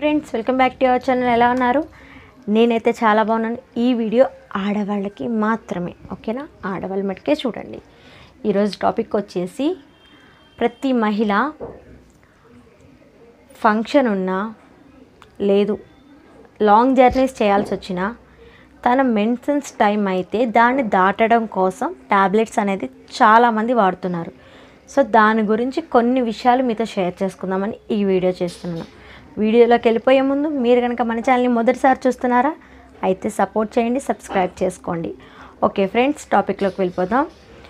friends welcome back to our channel ఎలా ఉన్నారు నేనైతే చాలా బాగున్నాను ఈ వీడియో ఆడవాళ్ళకి మాత్రమే ఓకేనా ఆడవాళ్ళ మటుకే చూడండి ఈరోజు టాపిక్ వచ్చేసి ప్రతి మహిళ ఫంక్షన్ ఉన్నా లేదు లాంగ్ జర్నీస్ చేయాల్సి వచ్చినా తన మెన్సెన్స్ టైం అయితే దాన్ని దాటడం కోసం ట్యాబ్లెట్స్ అనేది చాలామంది వాడుతున్నారు సో దాని గురించి కొన్ని విషయాలు మీతో షేర్ చేసుకుందామని ఈ వీడియో చేస్తున్నాను వీడియోలోకి వెళ్ళిపోయే ముందు మీరు కనుక మన ఛానల్ని మొదటిసారి చూస్తున్నారా అయితే సపోర్ట్ చేయండి సబ్స్క్రైబ్ చేసుకోండి ఓకే ఫ్రెండ్స్ టాపిక్లోకి వెళ్ళిపోదాం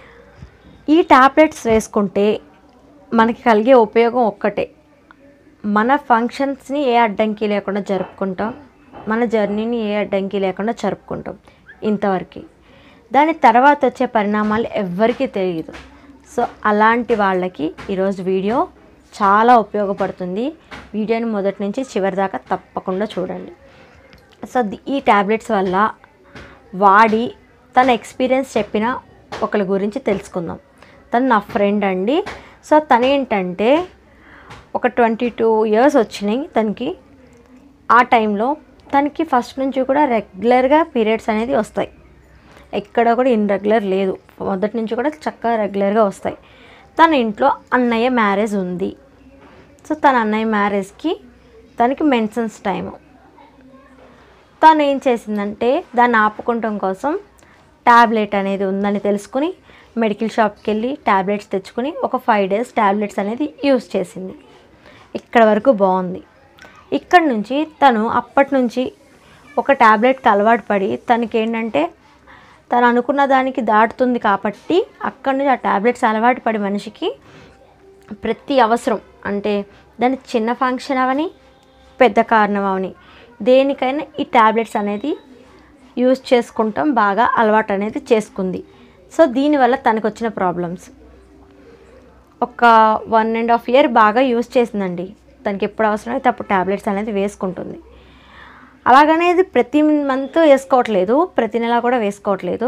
ఈ ట్యాబ్లెట్స్ వేసుకుంటే మనకి కలిగే ఉపయోగం ఒక్కటే మన ఫంక్షన్స్ని ఏ అడ్డంకి లేకుండా జరుపుకుంటాం మన జర్నీని ఏ అడ్డంకి లేకుండా జరుపుకుంటాం ఇంతవరకు దాని తర్వాత వచ్చే పరిణామాలు ఎవ్వరికీ తెలియదు సో అలాంటి వాళ్ళకి ఈరోజు వీడియో చాలా ఉపయోగపడుతుంది వీడియోని మొదటి నుంచి చివరి దాకా తప్పకుండా చూడండి సో ది- ఈ ట్యాబ్లెట్స్ వల్ల వాడి తన ఎక్స్పీరియన్స్ చెప్పిన ఒకరి గురించి తెలుసుకుందాం తను నా ఫ్రెండ్ అండి సో తను ఏంటంటే ఒక ట్వంటీ టూ ఇయర్స్ వచ్చినాయి తనకి ఆ టైంలో తనకి ఫస్ట్ నుంచి కూడా రెగ్యులర్గా పీరియడ్స్ అనేది వస్తాయి ఎక్కడ కూడా ఇన్రెగ్యులర్ లేదు మొదటి నుంచి కూడా చక్కగా రెగ్యులర్గా వస్తాయి తన ఇంట్లో అన్నయ్య మ్యారేజ్ ఉంది సో తన అన్నయ్య మ్యారేజ్కి తనకి మెన్సన్స్ టైము తను ఏం చేసిందంటే దాన్ని ఆపుకుంటాం కోసం ట్యాబ్లెట్ అనేది ఉందని తెలుసుకుని మెడికల్ షాప్కి వెళ్ళి ట్యాబ్లెట్స్ తెచ్చుకుని ఒక ఫైవ్ డేస్ ట్యాబ్లెట్స్ అనేది యూస్ చేసింది ఇక్కడ వరకు బాగుంది ఇక్కడ నుంచి తను అప్పటి నుంచి ఒక ట్యాబ్లెట్కి అలవాటు పడి తనకి ఏంటంటే తను అనుకున్న దానికి దాటుతుంది కాబట్టి అక్కడి నుంచి ఆ ట్యాబ్లెట్స్ అలవాటు పడి మనిషికి ప్రతి అవసరం అంటే దాని చిన్న ఫంక్షన్ అవని పెద్ద కారణం అవని దేనికైనా ఈ ట్యాబ్లెట్స్ అనేది యూజ్ చేసుకుంటాం బాగా అలవాటు అనేది చేసుకుంది సో దీనివల్ల తనకు వచ్చిన ప్రాబ్లమ్స్ ఒక వన్ అండ్ హాఫ్ ఇయర్ బాగా యూజ్ చేసిందండి తనకి ఎప్పుడు అవసరం అయితే అప్పుడు ట్యాబ్లెట్స్ అనేది వేసుకుంటుంది అలాగనేది ప్రతి మంత్ వేసుకోవట్లేదు ప్రతి నెల కూడా వేసుకోవట్లేదు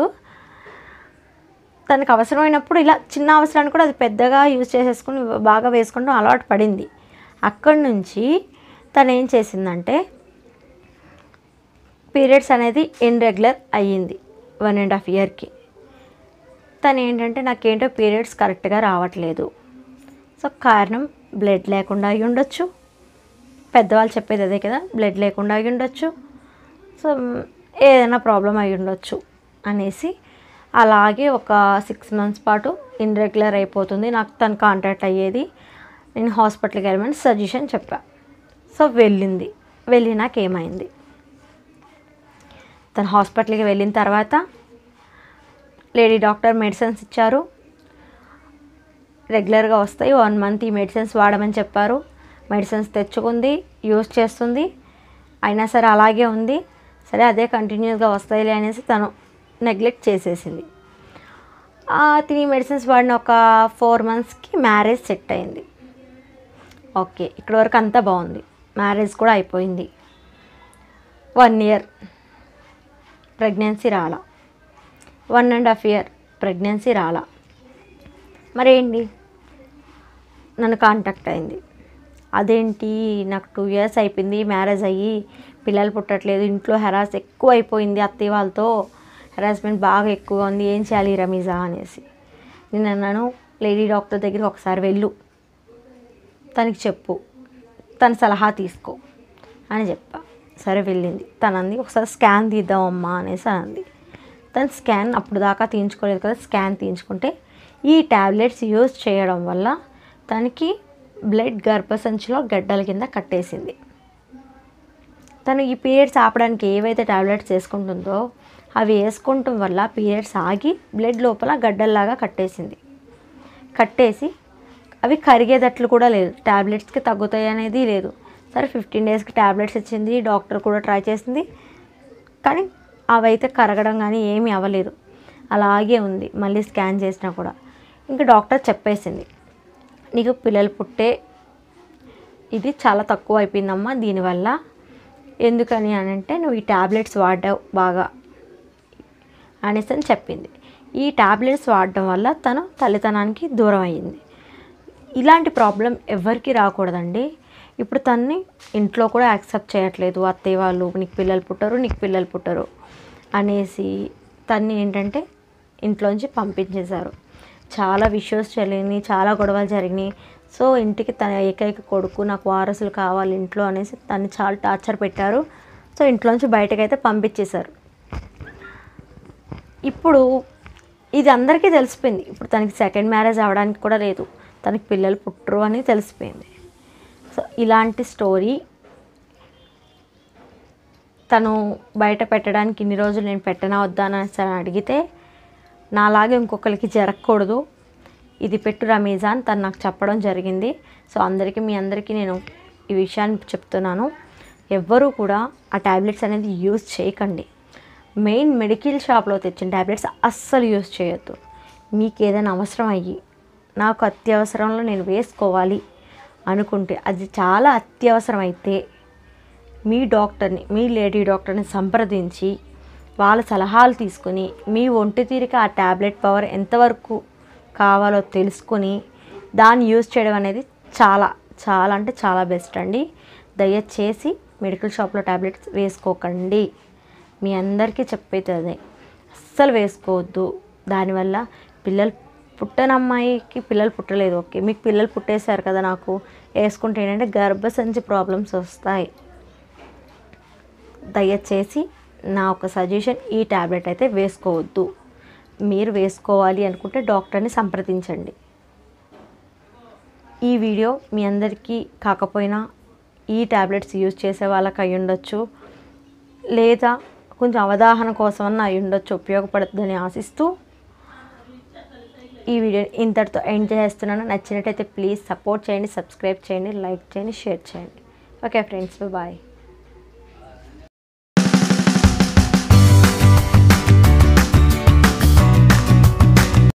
తనకు అవసరమైనప్పుడు ఇలా చిన్న అవసరాన్ని కూడా అది పెద్దగా యూజ్ చేసేసుకుని బాగా వేసుకుంటాం అలవాటు పడింది అక్కడి నుంచి తను ఏం చేసిందంటే పీరియడ్స్ అనేది ఇన్రెగ్యులర్ అయ్యింది వన్ అండ్ హాఫ్ ఇయర్కి తను ఏంటంటే నాకేంటో పీరియడ్స్ కరెక్ట్గా రావట్లేదు సో కారణం బ్లడ్ లేకుండా అయి ఉండొచ్చు పెద్దవాళ్ళు చెప్పేది అదే కదా బ్లడ్ లేకుండా అయి ఉండొచ్చు సో ఏదైనా ప్రాబ్లం అయి ఉండొచ్చు అనేసి అలాగే ఒక సిక్స్ మంత్స్ పాటు ఇన్రెగ్యులర్ అయిపోతుంది నాకు తను కాంటాక్ట్ అయ్యేది నేను హాస్పిటల్కి వెళ్ళమని సజెషన్ చెప్పా సో వెళ్ళింది వెళ్ళినాక ఏమైంది తను హాస్పిటల్కి వెళ్ళిన తర్వాత లేడీ డాక్టర్ మెడిసిన్స్ ఇచ్చారు రెగ్యులర్గా వస్తాయి వన్ మంత్ ఈ మెడిసిన్స్ వాడమని చెప్పారు మెడిసిన్స్ తెచ్చుకుంది యూస్ చేస్తుంది అయినా సరే అలాగే ఉంది సరే అదే కంటిన్యూస్గా వస్తాయిలే అనేసి తను నెగ్లెక్ట్ చేసేసింది ఆ, తిని మెడిసిన్స్ వాడిన ఒక ఫోర్ మంత్స్కి మ్యారేజ్ సెట్ అయింది ఓకే ఇక్కడ వరకు అంతా బాగుంది మ్యారేజ్ కూడా అయిపోయింది వన్ ఇయర్ ప్రెగ్నెన్సీ రాలా one and half year pregnancy రాలా మరేంటి నన్ను కాంటాక్ట్ అయింది అదేంటి నాకు టూ ఇయర్స్ అయిపోయింది మ్యారేజ్ అయ్యి పిల్లలు పుట్టట్లేదు ఇంట్లో హెరాస్ ఎక్కువ అయిపోయింది అత్తయ్య వాళ్ళతో హెరాస్మెంట్ బాగా ఎక్కువగా ఉంది ఏం చేయాలి రమీజా అనేసి నేను అన్నాను లేడీ డాక్టర్ దగ్గరికి ఒకసారి వెళ్ళు తనకి చెప్పు తన సలహా తీసుకో అని చెప్పా సరే వెళ్ళింది తను అంది ఒకసారి స్కాన్ తీద్దామమ్మా అనేసి అని అంది తను స్కాన్ అప్పుడు దాకా తీయించుకోలేదు కదా స్కాన్ తీయించుకుంటే ఈ ట్యాబ్లెట్స్ యూజ్ చేయడం వల్ల తనకి బ్లడ్ గర్భసంచిలో గడ్డల కింద కట్టేసింది తను ఈ పీరియడ్స్ ఆపడానికి ఏవైతే ట్యాబ్లెట్స్ వేసుకుంటుందో అవి వేసుకుంటం వల్ల పీరియడ్స్ ఆగి బ్లడ్ లోపల గడ్డల్లాగా కట్టేసింది కట్టేసి అవి కరిగేటట్లు కూడా లేదు ట్యాబ్లెట్స్కి తగ్గుతాయి అనేది లేదు సరే ఫిఫ్టీన్ డేస్కి ట్యాబ్లెట్స్ ఇచ్చింది డాక్టర్ కూడా ట్రై చేసింది కానీ అవైతే కరగడం కానీ ఏమీ అవ్వలేదు అలాగే ఉంది మళ్ళీ స్కాన్ చేసినా కూడా ఇంకా డాక్టర్ చెప్పేసింది నీకు పిల్లలు పుట్టే ఇది చాలా తక్కువ అయిపోయిందమ్మా దీనివల్ల ఎందుకని అని అంటే నువ్వు ఈ ట్యాబ్లెట్స్ వాడావు బాగా అనేసి అని చెప్పింది ఈ ట్యాబ్లెట్స్ వాడడం వల్ల తను తల్లితనానికి దూరం అయ్యింది ఇలాంటి ప్రాబ్లం ఎవరికి రాకూడదండి ఇప్పుడు తన్ని ఇంట్లో కూడా యాక్సెప్ట్ చేయట్లేదు అత్తయ్య వాళ్ళు నీకు పిల్లలు పుట్టరు నీకు పిల్లలు పుట్టరు అనేసి తన్ని ఏంటంటే ఇంట్లోంచి పంపించేశారు చాలా విషయాస్ జరిగినాయి చాలా గొడవలు జరిగినాయి సో ఇంటికి తన ఏకైక కొడుకు నాకు వారసులు కావాలి ఇంట్లో అనేసి తన్ని చాలా టార్చర్ పెట్టారు సో ఇంట్లోంచి బయటకైతే పంపించేశారు ఇప్పుడు ఇది అందరికీ తెలిసిపోయింది ఇప్పుడు తనకి సెకండ్ మ్యారేజ్ అవ్వడానికి కూడా లేదు తనకి పిల్లలు పుట్టరు అని తెలిసిపోయింది సో ఇలాంటి స్టోరీ తను బయట పెట్టడానికి ఇన్ని రోజులు నేను పెట్టనా వద్దా అని అడిగితే నాలాగే ఇంకొకరికి జరగకూడదు ఇది పెట్టు రమీజాన్ తను నాకు చెప్పడం జరిగింది సో అందరికీ మీ అందరికీ నేను ఈ విషయాన్ని చెప్తున్నాను ఎవ్వరూ కూడా ఆ ట్యాబ్లెట్స్ అనేది యూజ్ చేయకండి మెయిన్ మెడికల్ షాప్లో తెచ్చిన ట్యాబ్లెట్స్ అస్సలు యూజ్ చేయొద్దు మీకు ఏదైనా అవసరం అయ్యి నాకు అత్యవసరంలో నేను వేసుకోవాలి అనుకుంటే అది చాలా అత్యవసరం అయితే మీ డాక్టర్ని మీ లేడీ డాక్టర్ని సంప్రదించి వాళ్ళ సలహాలు తీసుకుని మీ ఒంటి తీరిక ఆ ట్యాబ్లెట్ పవర్ ఎంతవరకు కావాలో తెలుసుకొని దాన్ని యూజ్ చేయడం అనేది చాలా చాలా అంటే చాలా బెస్ట్ అండి దయచేసి మెడికల్ షాప్లో ట్యాబ్లెట్స్ వేసుకోకండి మీ అందరికీ చెప్పేది అదే అస్సలు వేసుకోవద్దు దానివల్ల పిల్లలు పుట్టని అమ్మాయికి పిల్లలు పుట్టలేదు ఓకే మీకు పిల్లలు పుట్టేశారు కదా నాకు వేసుకుంటే ఏంటంటే గర్భసంచి ప్రాబ్లమ్స్ వస్తాయి దయచేసి నా ఒక సజెషన్ ఈ ట్యాబ్లెట్ అయితే వేసుకోవద్దు మీరు వేసుకోవాలి అనుకుంటే డాక్టర్ని సంప్రదించండి ఈ వీడియో మీ అందరికీ కాకపోయినా ఈ ట్యాబ్లెట్స్ యూజ్ చేసే వాళ్ళకి అయి ఉండొచ్చు లేదా కొంచెం అవగాహన కోసమన్నా అయి ఉండొచ్చు ఉపయోగపడుతుందని ఆశిస్తూ ఈ వీడియో ఇంతటితో ఎండ్ చేస్తున్నాను నచ్చినట్టయితే ప్లీజ్ సపోర్ట్ చేయండి సబ్స్క్రైబ్ చేయండి లైక్ చేయండి షేర్ చేయండి ఓకే ఫ్రెండ్స్ బాయ్